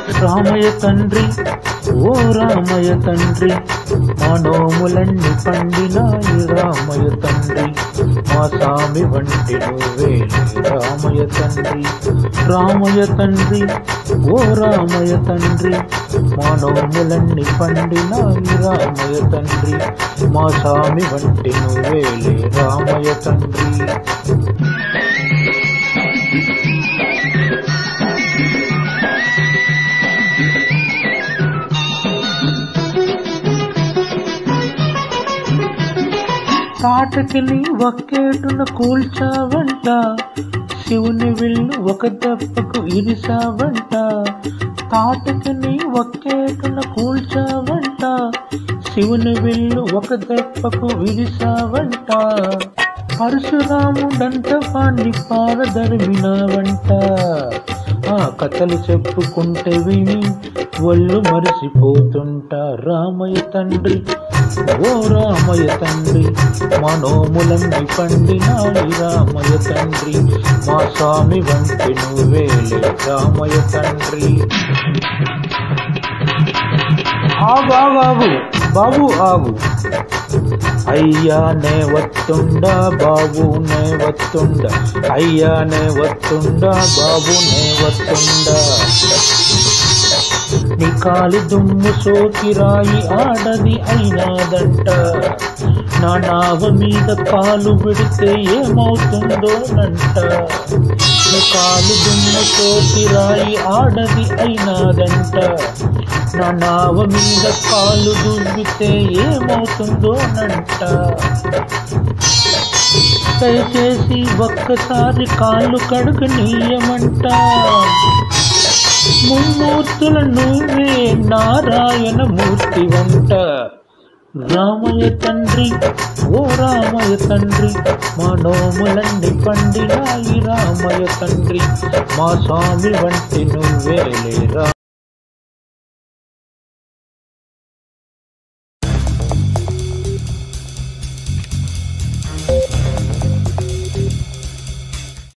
రామయ్య తండ్రి ఓ రామయ్య తండ్రి మా నోములన్నీ పండినాయి రామయ్య తండ్రి మా స్వామి వంటి నువ్వే రామయ్య తండ్రి రామయ్య తండ్రి ఓ రామయ్య తండ్రి మా నోములన్నీ పండినాయి రామయ్య తండ్రి మా స్వామి వంటి నువ్వే రామయ్య తండ్రి తాటకి నీ ఒక్కేటున కూల్చావంట శివుని విల్లు ఒక దెబ్బకు ఇరిసావంట తాటకి నీ ఒక్కేటున కూల్చావంట శివుని విల్లు ఒక దెబ్బకు విరిసావంట పరశురాముడంత వాణ్ణి పారదరిమినావంట ఆ కథలు చెప్పుకుంటే విని ఒళ్ళు మరిసిపోతుంటా రామయ్య తండ్రి ఓ రామయ్య తండ్రి మా నోములన్నీ పండినాయి రామయ్య తండ్రి మా స్వామి వంటి నువ్వేలే రామయ్య తండ్రి ఆగు ఆగు ఆగు బాబు ఆగు అయ్యా నే వత్తుండా బాబు నే వత్తుండా అయ్యా నే వత్తుండా బాబు నే వత్తుండా నీ కాలి దుమ్ము సోకి రాయి ఆడది అయినాదంట నా నావ మీద కాలు పెడితే ఏమవుతుందోనంట నీ కాలు దుమ్ము సోకి రాయి ఆడది అయినాదంట నా నావ మీద కాలు దువ్వితే ఏమవుతుందోనంట దయచేసి ఒక్కసారి కాళ్ళు కడుగనీయమంట ముమ్మూర్తుల నువ్వే నారాయణ మూర్తి వంట రామయ్య తండ్రి ఓ రామయ్య తండ్రి మా నోములన్నీ పండినాయి రామయ్య తండ్రి మా స్వామి వంటి నువ్వేలే రా